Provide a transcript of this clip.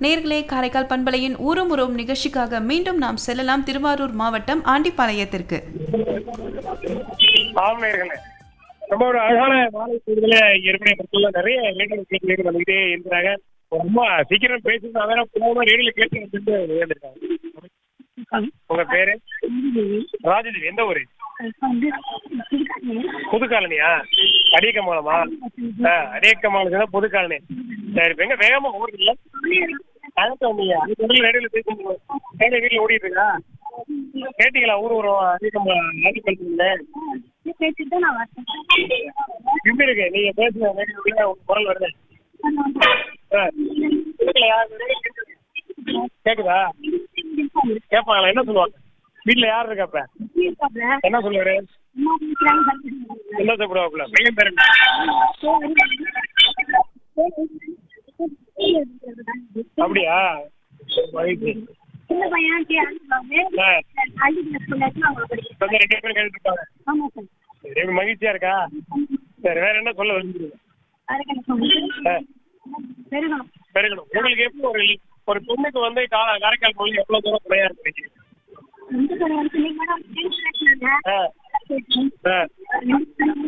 நேர்களே காரைக்கால் பண்பலையின் ஊரும் உறவும் நிகழ்ச்சிக்காக மீண்டும் நாம் செல்லலாம் திருவாரூர் மாவட்டம் ஆண்டிப்பாளையத்திற்கு ஆன்மீர்களே ரொம்ப ஒரு அழகான மாலை பொழுதுல ஏற்கனவே மக்கள் நிறைய ரேடியோ கேட்டு வந்துகிட்டே இருக்கிறாங்க ரொம்ப சீக்கிரம் பேசுறது அதெல்லாம் போகாம ரேடியோ கேட்டு வந்துட்டு இருக்காங்க உங்க பேரு ராஜதேவி எந்த ஊரு புதுக்காலனியா அடியக்கமாலமா ஆ அடியக்கமாலம் தான் புதுக்காலனி சரி இப்ப எங்க வேகமா ஓடுது இல்ல அதான் வந்தீங்க அதுக்கு முதல்ல ரேடியோல பேசுங்க ரேடியோ வீட்டுல ஓடிட்டு இருக்கா கேட்டீங்களா ஊர் ஊரும் அடிக்கமாலம் நாட்டி பேசுறீங்க எப்படி இருக்கு நீங்க பேசுன ரேடியோல உங்க குரல் வருது ஆ. கேட்கலையா? கேக்குதா கேட்பாங்களா என்ன சொல்லுவாங்க வீட்டுல யார் இருக்கா இப்ப என்ன சொல்லுவாரு என்ன சாப்பிடுவாப்புல பையன் பேரு என்ன? அப்படியா மகிழ்ச்சி சின்ன பையன் கே- அனுப்புவாங்க. ஆ. அள்ளிக்கிற ஸ்கூல்ல இருந்து அவங்க படிக்கிறாங்க. கொஞ்சம் ரெண்டு பேரும் கேட்டுட்டு இருப்பாங்க ஆமா சார். சரி எப்படி மகிழ்ச்சியா இருக்கா சரி வேற என்ன சொல்ல விரும்புறீங்க அதுக்கு எனக்கு வந்து ஆ. பெருகணும். பெருகணும் உங்களுக்கு எப்படி ஒரு ஒரு பொண்ணுக்கு வந்து கா- காரைக்கால் மொழி எவ்வளவு தூரம் துணையா இருக்கு இந்த சார் வந்து நீங்க மேடம் டென்த் கிளாஸ்ல ஆ கேட்டேன். ஆ ரெண்டு